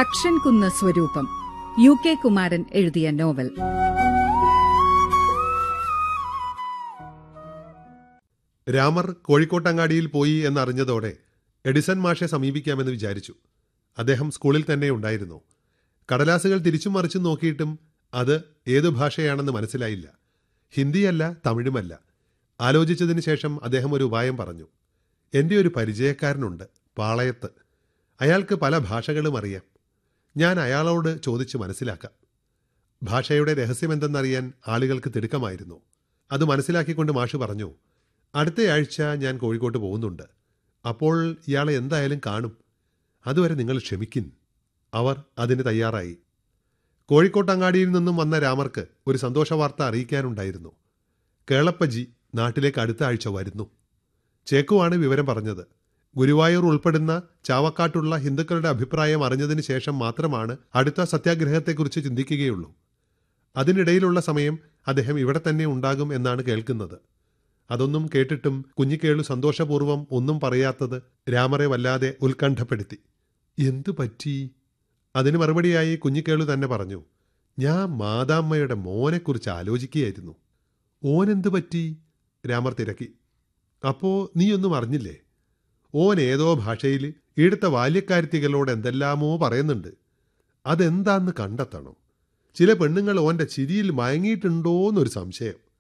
തക്ഷൻ കുന്ന് സ്വരൂപം U K Kumaran എഴുതിയ നോവൽ രാമർ കോഴിക്കോട്ടങ്ങാടിയിൽ പോയി എന്നറിഞ്ഞതോടെ എഡിസൺ മാഷെ സമീപിക്കാമെന്ന് വിചാരിച്ചു അദ്ദേഹം സ്കൂളിൽ തന്നെ ഉണ്ടായിരുന്നു കടലാസുകൾ തിരിച്ചും മറിച്ചും നോക്കിയിട്ടും അത് ഏതു ഭാഷയാണെന്ന് മനസ്സിലായില്ല ഹിന്ദിയല്ല തമിഴുമല്ല ആലോചിച്ചതിന് ശേഷം അദ്ദേഹം ഒരു ഉപായം പറഞ്ഞു എൻ്റെ ഒരു പരിചയക്കാരനുണ്ട് പാളയത്ത് അയാൾക്ക് പല ഭാഷകളും അറിയാം ഞാൻ അയാളോട് ചോദിച്ച് മനസ്സിലാക്കാം ഭാഷയുടെ രഹസ്യമെന്തെന്നറിയാൻ ആളുകൾക്ക് തിടുക്കമായിരുന്നു അത് മനസ്സിലാക്കിക്കൊണ്ട് മാഷ് പറഞ്ഞു അടുത്തയാഴ്ച ഞാൻ കോഴിക്കോട്ട് പോകുന്നുണ്ട് അപ്പോൾ ഇയാളെ എന്തായാലും കാണും അതുവരെ നിങ്ങൾ ക്ഷമിക്കിൻ അവർ അതിന് തയ്യാറായി കോഴിക്കോട്ടങ്ങാടിയിൽ നിന്നും വന്ന രാമർക്ക് ഒരു സന്തോഷ വാർത്ത അറിയിക്കാനുണ്ടായിരുന്നു കേളപ്പജി നാട്ടിലേക്ക് അടുത്ത ആഴ്ച വരുന്നു ചേക്കുവാണ് വിവരം പറഞ്ഞത് ഗുരുവായൂർ ഉൾപ്പെടുന്ന ചാവക്കാട്ടുള്ള ഹിന്ദുക്കളുടെ അഭിപ്രായം അറിഞ്ഞതിന് ശേഷം മാത്രമാണ് അടുത്ത സത്യാഗ്രഹത്തെക്കുറിച്ച് ചിന്തിക്കുകയുള്ളൂ അതിനിടയിലുള്ള സമയം അദ്ദേഹം ഇവിടെ തന്നെ ഉണ്ടാകും എന്നാണ് കേൾക്കുന്നത് അതൊന്നും കേട്ടിട്ടും കുഞ്ഞിക്കേളു സന്തോഷപൂർവ്വം ഒന്നും പറയാത്തത് രാമറെ വല്ലാതെ ഉത്കണ്ഠപ്പെടുത്തി എന്തു പറ്റി അതിന് മറുപടിയായി കുഞ്ഞിക്കേളു തന്നെ പറഞ്ഞു ഞാൻ മാതാമ്മയുടെ മോനെക്കുറിച്ച് ആലോചിക്കുകയായിരുന്നു ഓനെന്തു പറ്റി രാമർ തിരക്കി അപ്പോ നീയൊന്നും അറിഞ്ഞില്ലേ ഓൻ ഏതോ ഭാഷയിൽ ഇവിടുത്തെ ബാല്യക്കാരത്തികളോട് എന്തെല്ലാമോ പറയുന്നുണ്ട് അതെന്താന്ന് കണ്ടെത്തണം ചില പെണ്ണുങ്ങൾ ഓന്റെ ചിരിയിൽ മയങ്ങിയിട്ടുണ്ടോന്നൊരു സംശയം